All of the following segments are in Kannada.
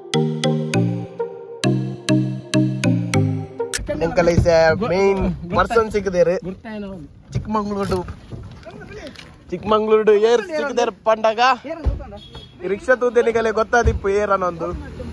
ಎಂಕಲೈಸ ಮೇನ್ ಪರ್ಸನ್ ಸಿಕ್ಕದೇರು ಚಿಕ್ಕಮಂಗ್ಳೂರು ಚಿಕ್ಕಮಂಗ್ಳೂರು ಏರ್ ಸಿಕ್ಕದೇರು ಪಂಡಾಗ ಈ ರಿಕ್ಷಾ ತೂದೆನಿಗಲೆ ಗೊತ್ತಾದಿಪ್ಪು ಏರ್ ಅನ್ನೊಂದು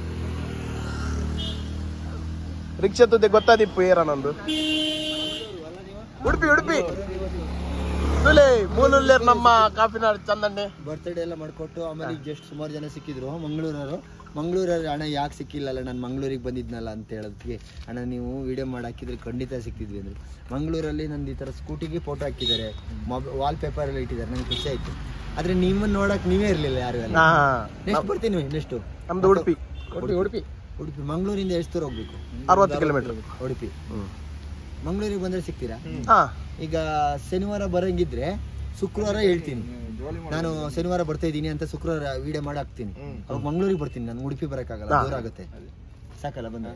ರಿಕ್ಷಾ ತೂದೆ ಗೊತ್ತಾದಿಪ್ಪು ಏರ್ ಅನ್ನೊಂದು ಉಡುಪಿ ಉಡುಪಿ ತುಲೆ ಮೂಲುಲ್ಲೇರ್ ನಮ್ಮ ಕಾಫಿನಾಡ್ ಚಂದಣ್ಣೆ ಬರ್ತ್ಡೇ ಎಲ್ಲ ಮಾಡ್ಕೊಟ್ಟು ಆಮೇಲೆ ಈಗ ಜಸ್ಟ್ ಸುಮಾರು ಜನ ಸಿಕ್ಕಿದ್ರು ಮಂಗಳೂರವರು ಮಂಗಳೂರಲ್ಲಿ ಅಣ್ಣ ಯಾಕೆ ಸಿಕ್ಕಿಲ್ಲಲ್ಲ ನಾನು ಮಂಗಳೂರಿಗೆ ಬಂದಿದ್ನಲ್ಲ ಅಂತ ಹೇಳೋದಕ್ಕೆ ಅಣ್ಣ ನೀವು ವಿಡಿಯೋ ಮಾಡಿ ಹಾಕಿದ್ರೆ ಖಂಡಿತ ಸಿಕ್ತಿದ್ವಿ ಅಂದ್ರು ಮಂಗಳೂರಲ್ಲಿ ನಂದು ಈ ಥರ ಸ್ಕೂಟಿಗೆ ಫೋಟೋ ಹಾಕಿದ್ದಾರೆ ಮೊಬ್ ವಾಲ್ ಪೇಪರಲ್ಲಿ ಇಟ್ಟಿದ್ದಾರೆ ನಂಗೆ ಖುಷಿ ಆಯ್ತು ಆದ್ರೆ ನಿಮ್ಮನ್ನ ನೋಡಕ್ ನೀವೇ ಇರಲಿಲ್ಲ ಯಾರು ಎಲ್ಲ ಹಾ ನೆಕ್ಸ್ಟ್ ಬರ್ತೀನಿ ನೆಕ್ಸ್ಟ್ ನಮ್ದು ಉಡುಪಿ ಉಡುಪಿ ಉಡುಪಿ ಉಡುಪಿ ಮಂಗಳೂರಿಂದ ಎಷ್ಟು ದೂರ ಹೋಗ್ಬೇಕು ಅರವತ್ತು ಕಿಲೋಮೀಟರ್ ಉಡುಪಿ ಮಂಗಳೂರಿಗೆ ಬಂದ್ರೆ ಸಿಗ್ತೀರಾ ಹಾ ಈಗ ಶನಿವಾರ ಬರಂಗಿದ್ರೆ ಶುಕ್ರವಾರ ಹೇಳ್ತೀನಿ ನಾನು ಶನಿವಾರ ಬರ್ತಾ ಇದ್ದೀನಿ ಅಂತ ಶುಕ್ರವಾರ ವಿಡಿಯೋ ಮಾಡಿ ಹಾಕ್ತೀನಿ ಅವಾಗ ಮಂಗಳೂರಿಗೆ ಬರ್ತೀನಿ ನಾನು ಉಡುಪಿ ಬರಕ್ಕಾಗಲ್ಲ ದೂರ ಆಗುತ್ತೆ ಸಾಕಲ್ಲ ಬಂದ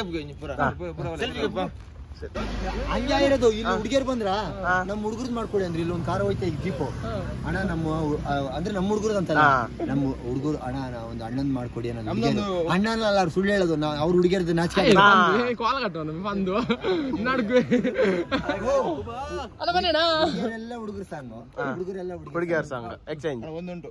ಹಂಗೆ ಇರೋದು ಇಲ್ಲಿ ಹುಡುಗಿಯರು ಬಂದ್ರ ನಮ್ಮ ಹುಡುಗರದ್ ಮಾಡ್ಕೊಡಿ ಅಂದ್ರೆ ಇಲ್ಲಿ ಒಂದು ಕಾರ್ ಹೋಯ್ತಾ ಈಗ ಜೀಪು ಅಣ್ಣ ನಮ್ಮ ಹು- ಆ, ಅಂದ್ರೆ ನಮ್ಮ ಹುಡುಗರದ್ ಅಂತಲ್ಲ ನಮ್ಮ ಹುಡುಗರು ಅಣ್ಣ ನಾ ಒಂದು ಅಣ್ಣನ್ ಮಾಡ್ಕೊಡಿ ಅನ್ನೋದು ಹುಡ್ಗಿಯರು. ಅಣ್ಣನ ಅಲ್ಲ ಅವ್ರು ಸುಳ್ಳು ಹೇಳೋದು ನಾ ಅವ್ರ ಹುಡುಗಿಯರ್ದು ನಾಚಿಕೆ ಹುಡುಗರೆಲ್ಲ ಹುಡುಗರು ಸಾಂಗ್ ಹುಡುಗರೆಲ್ಲ ಹುಡುಗರು ಹುಡುಗಿಯರ್ ಸಾಂಗ್ ಎಕ್ಸ್ಚೇಂಜ್ ಒಂದುಂಟು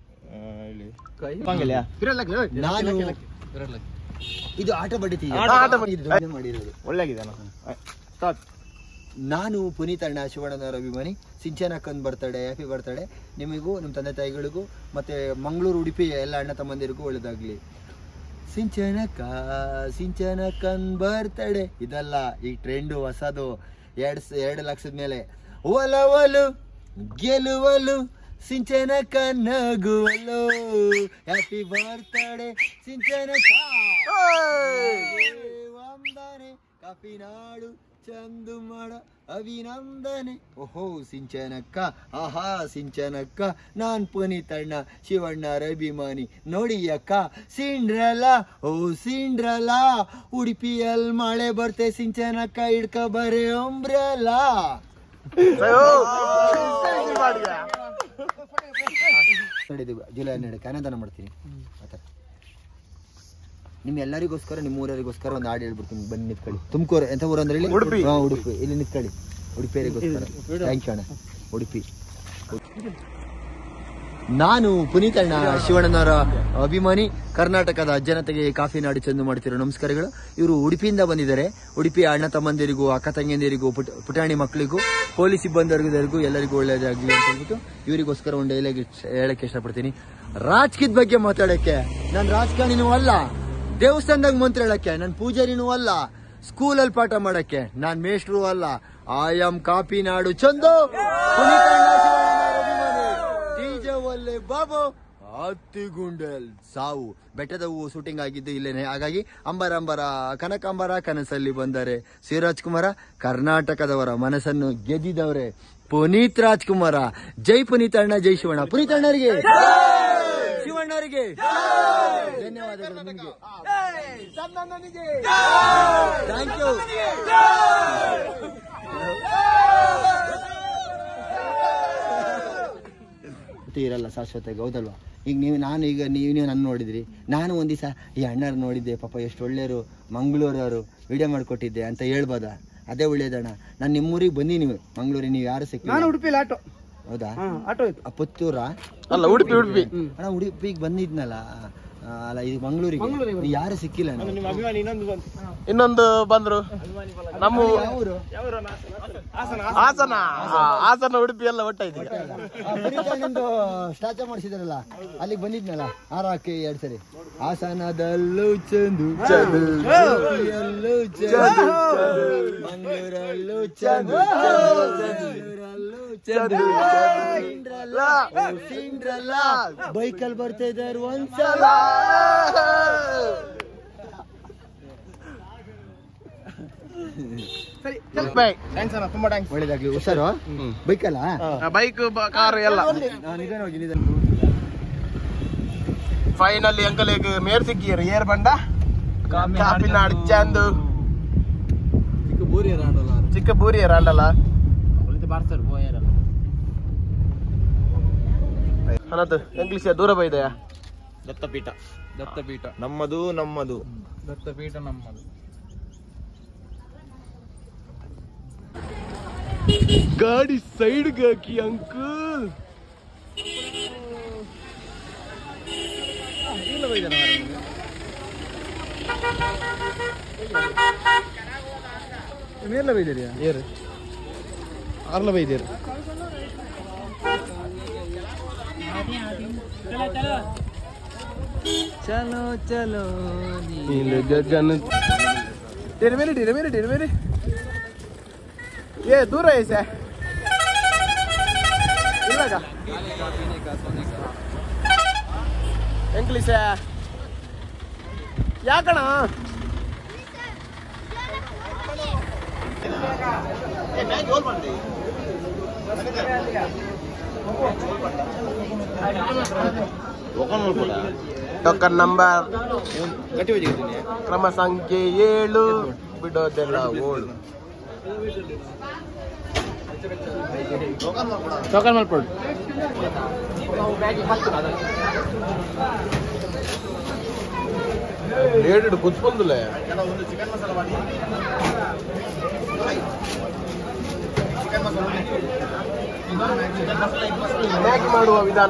ನಾನು ಇದು ಆಟ ಬಡಿತಿ ಆಟ ಮಾಡಿರೋದು ಒಳ್ಳೆಗಿದಾನ ಸ್ಟಾರ್ಟ್ ನಾನು ಪುನೀತ್ ಅಣ್ಣ ಶಿವಣ್ಣನವರ ಅಭಿಮಾನಿ ಸಿಂಚನಕ್ಕನ್ ಬರ್ತಡೆ ಹ್ಯಾಪಿ ಬರ್ತಡೆ ನಿಮಗೂ ನಿಮ್ಮ ತಂದೆ ತಾಯಿಗಳಿಗೂ ಮತ್ತೆ ಮಂಗಳೂರು ಉಡುಪಿ ಎಲ್ಲ ಅಣ್ಣ ತಮ್ಮಂದಿರಿಗೂ ಒಳ್ಳೇದಾಗ್ಲಿ ಸಿಂಚನಕ್ಕ ಸಿಂಚನಕ್ಕನ್ ಬರ್ತಡೆ ಇದಲ್ಲ ಈ ಟ್ರೆಂಡು ಹೊಸದು ಎರಡ್ ಸ- ಎರಡು ಲಕ್ಷದ ಮೇಲೆ ಒಲವಲು ಗೆಲುವಲು ಸಿಂಚನಕ್ಕ ನಗುವಲು ಹ್ಯಾಪಿ ಬರ್ತಡೆ ಸಿಂಚನಕ್ಕ ವಂದನೆ ಕಾಫಿನಾಡು ಚಂದು ಮಾಡ ಅಭಿನಂದನೆ ಓಹೋ ಸಿಂಚನಕ್ಕ ಆಹಾ ಸಿಂಚನಕ್ಕ ನಾನ್ ಪುನೀತಣ್ಣ ಶಿವಣ್ಣರ ಅಭಿಮಾನಿ ನೋಡಿ ಅಕ್ಕ ಸಿಂಡ್ರಲ್ಲ ಓ ಸಿಂಡ್ರಲ್ಲ ಉಡುಪಿಯಲ್ಲಿ ಮಳೆ ಬರ್ತೆ ಸಿಂಚನಕ್ಕ ಹಿಡ್ಕ ಬರೆ ಅಂಬ್ರಲ್ಲ ನೋಡಿದ್ದು ಜುಲೈ ಹನ್ನೆರಡು ಕನ್ನದಾನ ಮಾಡ್ತೀನಿ ಆ ಥರ ನಿಮ್ ಎಲ್ಲರಿಗೋಸ್ಕರ ನಿಮ್ಮ ಊರರಿಗೋಸ್ಕರ ಒಂದು ಹಾಡು ಹೇಳ್ಬಿಡ್ತೀನಿ ಬನ್ನಿ ನಿಂತ್ಕೊಳ್ಳಿ ತುಮಕೂರು ಎಂತ ಊರು ಅಂದ್ರೆ ಇಲ್ಲಿ ಉಡುಪಿ. ಹಾ, ಉಡುಪಿ ಇಲ್ಲಿ ನಿಂತ್ಕೊಳ್ಳಿ ಉಡುಪಿಯರಿಗೋಸ್ಕರ ಥ್ಯಾಂಕ್ ಯು ಅಣ್ಣ ಉಡುಪಿ ನಾನು ಪುನೀತ್ ಅಣ್ಣ ಶಿವಣ್ಣನವರ ಅಭಿಮಾನಿ ಕರ್ನಾಟಕದ ಜನತೆಗೆ ಕಾಫಿ ನಾಡು ಚಂದು ಮಾಡ್ತಿರೋ ನಮಸ್ಕಾರಗಳು ಇವರು ಉಡುಪಿಯಿಂದ ಬಂದಿದ್ದಾರೆ ಉಡುಪಿ ಅಣ್ಣ ತಮ್ಮಂದಿರಿಗೂ ಅಕ್ಕ ತಂಗಿಯಂದಿರಿಗೂ ಪುಟ ಪುಟಾಣಿ ಮಕ್ಕಳಿಗೂ ಪೊಲೀಸ್ ಸಿಬ್ಬಂದಿವರಿಗೂ ಎಲ್ಲರಿಗೂ ಒಳ್ಳೇದಾಗ್ಲಿ ಅಂತ ಹೇಳ್ಬಿಟ್ಟು ಇವರಿಗೋಸ್ಕರ ಒಂದು ಡೈಲಾಗ್ ಹೇಳಕ್ಕೆ ಇಷ್ಟಪಡ್ತೀನಿ ರಾಜಕೀಯದ ಬಗ್ಗೆ ಮಾತಾಡಕ್ಕೆ ನಾನು ರಾಜಕಾರಣಿನೂ ಅಲ್ಲ ದೇವಸ್ಥಾನದಾಗ ಮಂತ್ರ ಹೇಳಕ್ಕೆ ನಾನು ಪೂಜಾರಿನೂ ಅಲ್ಲ ಸ್ಕೂಲಲ್ಲಿ ಪಾಠ ಮಾಡಕ್ಕೆ ನಾನ್ ಮೇಷ್ಟ್ರು ಅಲ್ಲ ಐ ಆಮ್ ಕಾಪಿ ನಾಡು ಚಂದು ಪುನೀತ್ ಅಣ್ಣ ಶಿವಣ್ಣನವರ ಅಭಿಮಾನಿ. ಡಿಜೆ ಒಲ್ಲೆ ಬಾಬು ಹತ್ತಿಗುಂಡಲ್ ಸಾವು ಬೆಟ್ಟದ ಹೂವು ಶೂಟಿಂಗ್ ಆಗಿದ್ದು ಇಲ್ಲೇನೆ ಹಾಗಾಗಿ ಅಂಬರ ಅಂಬರ ಕನಕಾಂಬರ ಕನಸಲ್ಲಿ ಬಂದರೆ ಶಿವರಾಜ್ ಕುಮಾರ ಕರ್ನಾಟಕದವರ ಮನಸ್ಸನ್ನು ಗೆದ್ದಿದವರೇ ಪುನೀತ್ ರಾಜ್ಕುಮಾರ ಜೈ ಪುನೀತ್ ಅಣ್ಣ ಜೈ ಶಿವಣ್ಣ ಪುನೀತ್ ಅಣ್ಣರಿಗೆ ಶಿವಣ್ಣರಿಗೆ ಧನ್ಯವಾದಗಳು ನಿಮಗೆ ಥ್ಯಾಂಕ್ ಯು ಮತ್ತೆ ಇರಲ್ಲ ಶಾಶ್ವತ ಹೌದಲ್ವಾ ಈಗ ನೀವು ನಾನು ಈಗ ನೀವು ನೀವು ನನ್ನ ನೋಡಿದ್ರಿ ನಾನು ಒಂದ್ ದಿವಸ ಈ ಅಣ್ಣರು ನೋಡಿದ್ದೆ ಪಾಪ ಎಷ್ಟು ಒಳ್ಳೆಯವರು ಮಂಗಳೂರವರು ವಿಡಿಯೋ ಮಾಡಿಕೊಟ್ಟಿದ್ದೆ ಅಂತ ಹೇಳ್ಬೋದಾ ಅದೇ ಒಳ್ಳೇದಣ್ಣ ನಾನು ನಿಮ್ಮೂರಿಗೆ ಬಂದಿ ನೀವು ಮಂಗಳೂರಿಗೆ ನೀವು ಯಾರು ಸಿಕ್ಕಿ ನಾನು ಉಡುಪಿಲಿ ಆಟೋ ಹೌದಾ ಆಟೋ ಇತ್ತು ಆ ಪುತ್ತೂರ ಅಲ್ಲ ಉಡುಪಿ ಉಡುಪಿ ಅಣ್ಣ ಉಡುಪಿಗೆ ಬಂದಿದ್ನಲ್ಲ ಆ, ಅಲ್ಲ ಇದು ಮಂಗಳೂರಿಗೆ ನೀವು ಯಾರು ಸಿಕ್ಕಿಲ್ಲ ಅಣ್ಣ. ಇನ್ನೊಂದು ಬಂದ್ರು ನಮ್ಮ ಯಾವ ಊರು? ಹಾಸನ ಆ, ಹಾಸನ ಉಡುಪಿ ಎಲ್ಲ ಒಟ್ಟಾಯ್ತು ಈಗ ಆ, ಪುನೀತ್ ಅಣ್ಣಂದು ಸ್ಟ್ಯಾಚು ಮಾಡಿಸಿದ್ರಲ್ಲ ಅಲ್ಲಿಗೆ ಬಂದಿದ್ನಲ್ಲ ಹಾರ ಹಾಕಿ ಎರಡ್ ಸರಿ ಹಾಸನದಲ್ಲೂ ಚಂದು ಉಡುಪಿಯಲ್ಲೂ ಚಂದು ಮಂಗಳೂರಲ್ಲೂ ಚಂದು ಮಂಗಳೂರಲ್ಲೂ ಚಂದು ಸಿಂಡ್ರಲ್ಲ, ಓ ಸಿಂಡ್ರಲ್ಲ ಬೈಕಲ್ಲಿ ಬರ್ತಾ ಇದ್ದಾರೆ ಒಂದ್ಸಲ ಸರಿ ಥ್ಯಾಂಕ್ಸ್ ಅಣ್ಣ ತುಂಬಾ ಥ್ಯಾಂಕ್ಸ್ ಒಳ್ಳೇದಾಗ್ಲಿ ಹುಷಾರು ಬೈಕಲ್ಲ ಬೈಕ್ ಕಾರ್ ಎಲ್ಲ ನಿಧಾನವಾಗಿ ನಿಧಾನ ಫೈನಲಿ ಅಂಕಲ್ ಮೇರ್ ಸಿಕ್ಕಿಯರು ಏರ್ ಬಂಡ ಕಾಪಿನಾಡ್ ಚಂದು ಚಿಕ್ಕ ಬೂರಿ ರಾಂಡಲ್ಲ ಅನತ್ ಇಂಗ್ಲಿಷ್ ದೂರ ಬೈದೆಯಾ ದತ್ತಪೀಠ ದತ್ತಪೀಠ ನಮ್ಮದು ನಮ್ಮದು ದತ್ತಪೀಠ ನಮ್ಮದು ಗಾಡಿ ಸೈಡ್ಗೆ ಹಾಕಿ ಅಂಕಲ್ ಮೇಲೆ ಬೈದಿರಿಯಾ ಏರು ಆರ್ಲ ಬೈದೇರು ಚಲೋ ಚಲೋ ನೀನು ಗಗನ ಟೇರೆ ಮೇಲೆ ಟೇರೆ ಮೇಲೆ ಟೇರೆ ಮೇಲೆ ಏ ದೂರ ಐಸೆ ಇಲ್ಲಾಗ ಎಂಕ್ಲಿಸ ಯಾಕಣ ಟೋಕನ್ ನಂಬರ್ ಕ್ರಮ ಸಂಖ್ಯೆ ಏಳು ಬಿಡೋದೆಲ್ಲ ಓಳು ಟೋಕನ್ ಮಾಡ್ಕೊಡು ಏಡು ಕುತ್ಕೊಂದಿಲ್ಲ ಮ್ಯಾಗಿ ಮಾಡುವ ವಿಧಾನ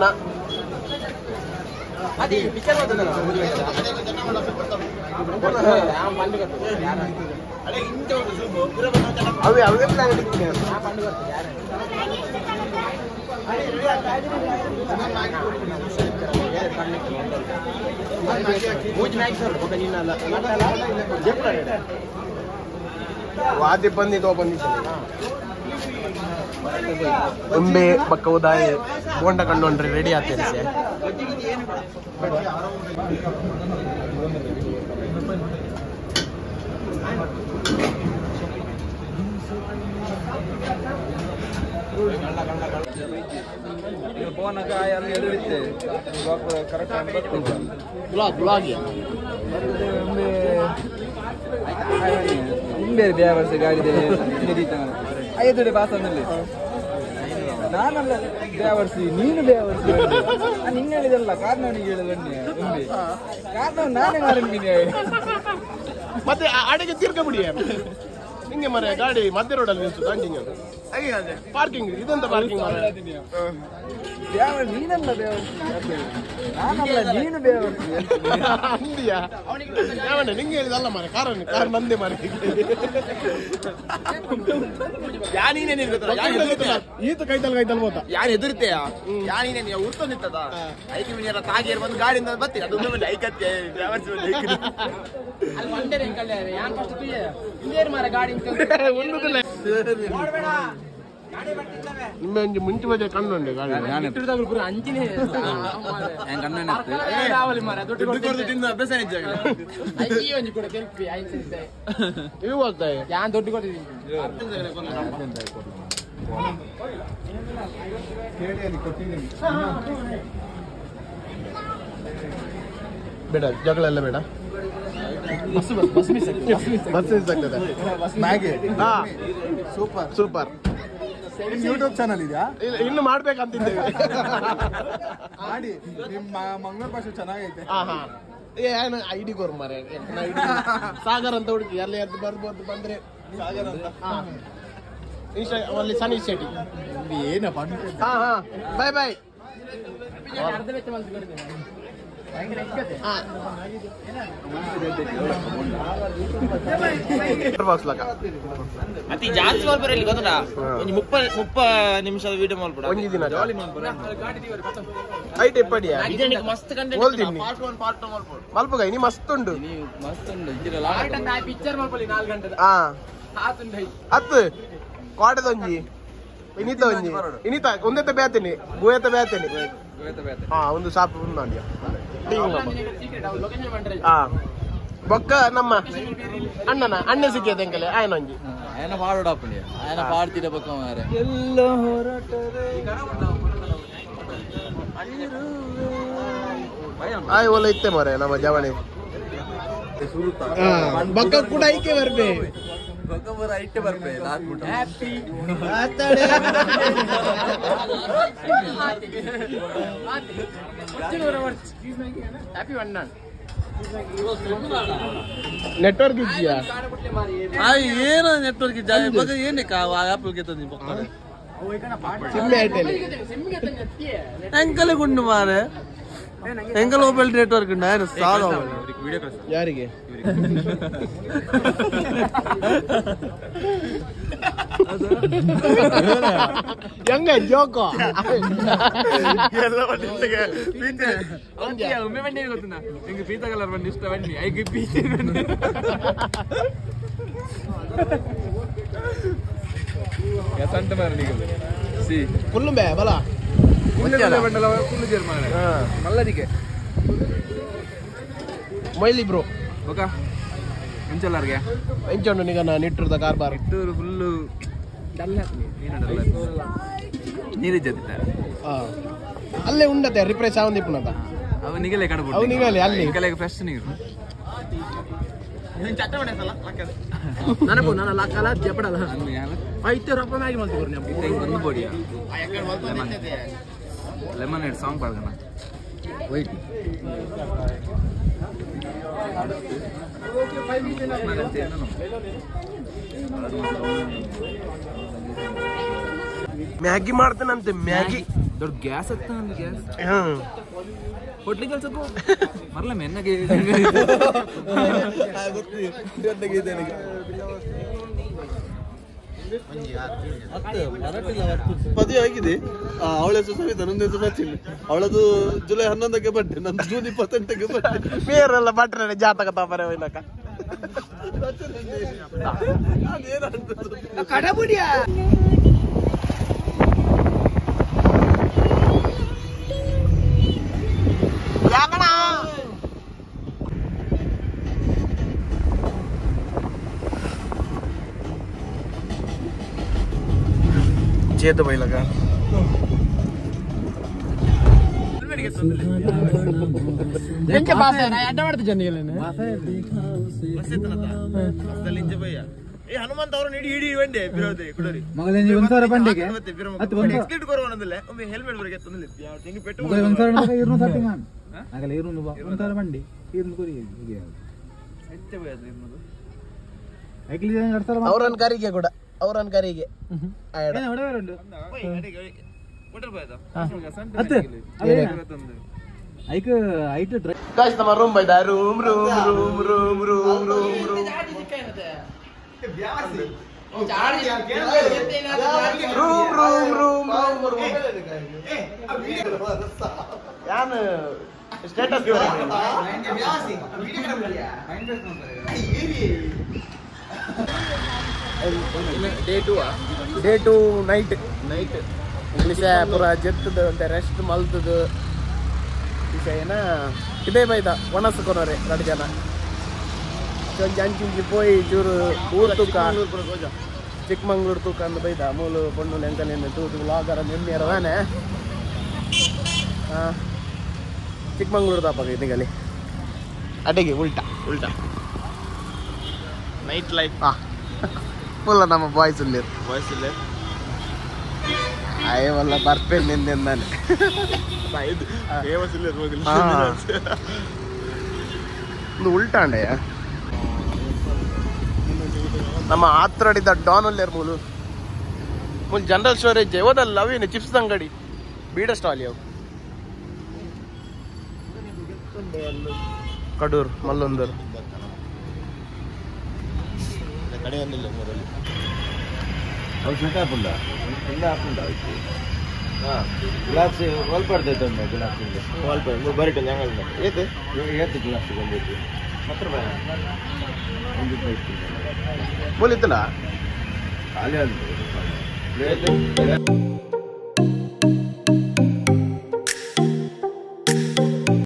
ಅವೇ ಅವೇ ಪ್ಲಾನ್ ಇಟ್ಟಿದ್ದೀನಿ ವಾದ್ಯ ಬಂದಿದ್ದು ಬಂದಿದ್ದು ಒಂಬೆ ಪಕ್ಕ ಉದಾಯಿ ಬೋಂಡ ಕಂಡೊಂಡ್ರೆ ರೆಡಿ ಆಗ್ತೇನೆ ಸರ್ ಫೋನಾಗ ಅಲ್ಲಿ ಎದುರಿತ್ತೆ ಕರೆಕ್ಟ್ ಬ್ಲಾಗ್ ಬ್ಲಾಗ್ ಹಿಂದೆ ಡ್ರೈವರ್ಸ್ ಗಾಡಿ ಐದು ಪಾಸ್ ಅಂದಲ್ಲಿ ನಾನಲ್ಲ ಡ್ರೈವರ್ಸ್ ನೀನು ಡ್ರೈವರ್ಸ್ ನಿಂಗೆ ಹೇಳಿದಲ್ಲ ಕಾರ್ನವನಿಗೆ ಹೇಳಿದ ಬನ್ನಿ ಮುಂದೆ ಕಾರ್ನವ್ ನಾನೇ ಮಾರಂಗಿನಿ ಮತ್ತೆ ಆ ಅಡೆಗೆ ತಿರ್ಗಬಿಡಿ ಹಿಂಗೆ ಮರೆ ಗಾಡಿ ಮಧ್ಯ ರೋಡಲ್ಲಿ ನಿಲ್ಸು ದಂಡಿಂಗ್ ಪಾರ್ಕಿಂಗ್ ಇದೆಂತ ಪಾರ್ಕಿಂಗ್ ಡ್ರೈವರ್ ನೀನಲ್ಲ ಡ್ರೈವರ್ಸ್ ನಾನಲ್ಲ ನೀನು ಡ್ರೈವರ್ಸ್ ಅಂದಿಯಾ ಯಾವಣ್ಣ ನಿಂಗೆ ಹೇಳಿದಲ್ಲ ಮರೆ ಕಾರ್ ಕಾರ್ ನಂದೆ ಮರೆ ಈತ ಕೈತಲ್ ಕೈತಲ್ ಹೋತ ಯಾರು ಎದುರುತ್ತೆಯ ಯಾರೀನೇ ನೀವು ಉರ್ತೊಂದಿತ್ತದ ಐಕೆ ಮಿನಿಯರ ತಾಗಿಯರ್ ಬಂದು ಗಾಡಿಯಿಂದ ಬರ್ತೀರಿ ಅದು ಒಮ್ಮೆ ಐಕತ್ತೆ ಡ್ರೈವರ್ಸ್ ನಿಮ್ಮ ಒಂಜಿ ಮುಂಚೆ ಬಜೆ ಕಂಡುಂಡೆ ಗಾಡಿ ಅಭ್ಯಾಸ ನಿಜ ಇವು ಆಗ್ತಾಯಿ ಬೇಡ ಜಗಳ ಎಲ್ಲ ಬೇಡ ಬಸ್ ಮಿಸ್ ಆಗ್ತದೆ ಹಾ ಸೂಪರ್ ಸೂಪರ್ ಯೂಟ್ಯೂಬ್ ಚಾನಲ್ ಇದೆಯಾ ಇಲ್ಲ, ಇನ್ನು ಮಾಡ್ಬೇಕಂತಿದ್ದೇವೆ ಮಾಡಿ ನಿಮ್ಮ ಮಂಗಳೂರು ಭಾಷೆ ಚೆನ್ನಾಗೈತೆ ಹಾ ಹಾ ಏ ಏನು ಐಡಿ ಕೋರ್ ಮಾರೆ ಐಡಿ ಸಾಗರ್ ಅಂತ ಹುಡುಕಿ ಅಲ್ಲಿ ಅದು ಬರ್ಬೋದು ಬಂದ್ರೆ ಸಾಗರ್ ಅಂತ ಇನ್ಸ್ಟಾ ಅಲ್ಲಿ ಸನಿ ಶೆಟ್ಟಿ ಏನಪ್ಪ ಹಾ ಹಾ ಬಾಯ್ ಬಾಯ್ ಬಾಕ್ಸ್ ಲಕ ಅತಿ ಜಾಸ್ತಿ ಮಲ್ಪರ ಇಲ್ಲಿ ಗೊತ್ತಡ ಒಂದು ಮುಪ್ಪ ಮುಪ್ಪ ನಿಮಿಷದ ವಿಡಿಯೋ ಮಲ್ಪಡ ಒಂಜಿ ದಿನ ಐಟ್ ಎಪ್ಪಡಿಯಾ ಇದಕ್ಕೆ ಮಸ್ತ್ ಕಂಟೆಂಟ್ ಹೋಲ್ತೀನಿ. ಪಾರ್ಟ್ ಒನ್ ಪಾರ್ಟ್ ಟು ಮಲ್ಪಡ ಮಲ್ಪಗ ಇನಿ ಮಸ್ತ್ ಉಂಡು ಮಸ್ತ್ ಉಂಡು ಹಾ ಹತ್ತು ಕ್ವಾಟದೊಂಜಿ ಇನಿತ ಒಂಜಿ ಇನಿತ ಒಂದೆತ್ತ ಬೇತೇನೆ ಬೂಯತ್ತ ಬೇತೇನೆ ಹಾ ಒಂದು ಸಾಪ್ ಒಂದು ಮಾಡಿ ಹಾ ಬೊಕ್ಕ ನಮ್ಮ ಅಣ್ಣನ ಅಣ್ಣ ಸಿಕ್ಕಿಯದ ಎಂಕಲೆ ಆಯ್ನ ಒಂಜಿ ఆయన పాడు అప్పుడు ఆయన పాడుతీర పక్క మారే ఎల్లో ಹೊರಟರೆ ಆಯ್ ಒಲ್ಲ ಇತ್ತೆ ಮರೆ ನಮ್ಮ ಜವಣಿ ಬೊಕ್ಕ ಕೂಡ ಐಕೆ ಬರ್ಬೇ ಬೊಕ್ಕ ಐಟೆ ಬರ್ಬೇ ಹ್ಯಾಪಿ ಹ್ಯಾಪಿ ಒನ್ ನೆಟ್ವರ್ಕ್ ಇದೆಯಾ ಏನು ನೆಟ್ವರ್ಕ್ ಇದ್ದ ಏನಕ್ಕೆ ಆಪಲ್ಗೆ ತಂದಿ ಪಕ್ಕ ಸಿಮ್ಮೆ ಆಯ್ತಲ್ಲಿ ಎಂಕಲೆ ಗುಂಡು ಮಾರೆ ಎಂಕಲ್ ಮೊಬೈಲ್ ನೆಟ್ವರ್ಕ್ ಉಂಡ ಏನು ಸಾಲ ಯಾರಿಗೆ ಹೆಂಗ ಜೋಕೋ ಒಮ್ಮೆ ಬನ್ನಿ ಗೊತ್ತಿನ ನಿಂಗೆ ಪೀತ ಕಲರ್ ಬನ್ನಿ ಇಷ್ಟ ಬನ್ನಿ ಐಗೆ ಪೀತ ಸಂಟ ಮಾರ ಸಿ ಫುಲ್ ಬೇ ಬಲ ಬಂಡಲ ಫುಲ್ ಜೇರ್ ಮಾರ ಮಲ್ಲದಿಗೆ ಮೈಲಿ ಬ್ರೋ ಓಕ ಮುಂಚೆಲ್ಲಾರ್ಗೆ ಎಂಚೊಂಡು ನಿಗ ನಾನು ಇಟ್ಟಿರ್ದ ಕಾರ್ಬಾರ್ ಇಟ್ಟೂರು ಫುಲ್ಲು ನೀರಿಜ್ಜದಿದ್ದಾರೆ ಹಾ ಅಲ್ಲೇ ಉಂಡತೆ ರಿಪ್ರೆಸ್ ಆವಂದಿ ಪುನಃ ಅವು ನಿಗಲೆ ಕಡಬಿಟ್ಟು ಅವು ನಿಗಲೆ ಅಲ್ಲಿ. ನಿಗಲೆಗೆ ಫ್ರೆಶ್ ನೀರು ನನಗೂ ನನ್ನ ಲಕ್ಕಲ ಜಪಡಲ್ಲ ಲೆಮನ್ ಐತೆ ರೊಪ್ಪ ಮ್ಯಾಗಿ ಮಾಡ್ತೀವಿ ಒಂದು ಬೋಡಿಯ ಲೆಮನ್ ಲೆಮನ್ ಎರಡು ಸಾಂಗ್ ಪಾಡ್ಗಣ ವೈಟ್ ಮ್ಯಾಗಿ ಮಾಡ್ತಾನಂತೆ ಮ್ಯಾಗಿ ದೊಡ್ಡ ಗ್ಯಾಸ್ ಹತ್ತ ಗ್ಯಾಸ್ ಹ್ಮ್ ಹೋಟ್ಲಿಗೆ ಕೆಲ್ಸಕ್ಕೂ ಮರಲ ಮೆನ್ನಗೆ ಮದುವೆ ಆಗಿದೆ ಅವಳ ಹೆಸರು ಸವಿತಾ ನನ್ನ ಹೆಸರು ಸಚಿನ್ ಅವಳದು ಜುಲೈ ಹನ್ನೊಂದಕ್ಕೆ ಬರ್ಡೆ ನಂದು ಜೂನ್ ಇಪ್ಪತ್ತೆಂಟಕ್ಕೆ ಬರ್ಡೆ ಬೇರೆಲ್ಲ ಭಟ್ರೆ ಜಾತಕ ತಾಪರೆ ಹೋಯ್ನಕ చేత బయలక ಎಂಕೆ ಪಾಸ್ ಅಡ್ಡ ಮಾಡ್ತಿದ್ದೆ ಏ ಹನುಮಂತ ಅವರು ಇಡೀ ಇಡೀ ಬಂಡೆ ಬಿರೋದೆ ಕುಡರಿ ಮಗನೇ ಒಂದ್ ಸಾವಿರ ಬಂಡೆಗೆ ಹತ್ತು ಒಂದು ಎಕ್ಸ್ಲಿಟ್ ಕೊರೋನದಲ್ಲ ಒಮ್ಮೆ ಹೆಲ್ಮೆಟ್ ಬರಗೆ ತಂದಿಲ್ಲ ತೆಂಗಿ ಪೆಟ್ಟು ಮಗನೇ ಒಂದ್ ಸಾವಿರ ಬಂಡೆಗೆ ಇರ್ನೂರು ಸಟ್ಟಿ ನಾನು ಆಗಲ್ಲ ಇರ್ನೂರು ಬಾ ಒಂದ್ ಸಾವಿರ ಬಂಡಿ ಇರ್ನೂರು ಕೊರಿ ಹೀಗೆ ಐಕ್ಲಿ ಎರಡು ಸಾವಿರ ಬಾ. ಅವರನ್ ಕರಿಗೆ ಕೂಡ ಅವರನ್ ಕರಿಗೆ ಏನ ಹೊಡೆದಾರ ಉಂಟು ಹತ್ತು ಐಕ್ ಐಟ್ ಡ್ರೈ ಗಾಯ್ಸ್ ನಮ್ಮ ರೂಮ್ ಬೈದ room room room room room room room room room room room ಯಾನ್ status day to day to night night English ಪೂರ ಜೆತ್ತದ ರೆಸ್ಟ್ ಮಲ್ತದು ವಿಷಯ ಏನ ಇದೇ ಬೈದ ಒಣಸು ಕೊನೋರೆ ಎರಡು ಜನ ಒಂಜಿ ಅಂಚಿಂಚಿ ಪೋಯಿ ಚೂರು ಊರು ತೂಕ ಚಿಕ್ಕಮಂಗ್ಳೂರು ತೂಕ ಅಂದ್ ಬೈದ ಮೂಲು ಪೊಣ್ಣು ಎಂಕಲಿನ ತೂತು ಲಾಗರ ನೆಮ್ಮಿಯರವಾನೆ ಚಿಕ್ಕಮಂಗ್ಳೂರು ತಾಪಾಗ ಇದೀಗಲ್ಲಿ ಅಡಿಗೆ ಉಲ್ಟಾ ಉಲ್ಟಾ ನೈಟ್ ಲೈಫ್ ಹಾ ಫುಲ್ಲ ನಮ್ಮ ಬಾಯ್ಸ್ ಇಲ್ಲಿ ಬಾಯ್ಸ್ ಇಲ್ಲಿ ಅಯ್ಯವಲ್ಲ ಬರ್ಪೇನೆ ನಿನ್ನೆ ಒಂದು ಉಲ್ಟಾಂಡೆ ನಮ್ಮ ಆತ್ರಡಿದ ಡಾನಲ್ಲರ್ ಮೂಲು ಮೂಲ ಜನರಲ್ ಸ್ಟೋರೇಜ್ ಓದಲ್ಲ ಅವೇನು ಚಿಪ್ಸ್ ಅಂಗಡಿ ಬೀಡ ಸ್ಟಾಲ್ ಅವು ಕಡೂರ್ ಮಲ್ಲೊಂದೂರು ಗ್ಲಾಸ್ ಸ್ವಲ್ಪ ಇರ್ತೈತೆ ಗ್ಲಾಸ್ ಸ್ವಲ್ಪ ಬರಿಟ ഞങ്ങളുടെ ഏത് ഏത് ಗ್ಲಾಸ್ ಬಂದೈತಿ ಮಾತ್ರ ಒಂದು ಮೂಲಿತ್ತಲ್ಲ ಖಾಲಿ ಅಂತ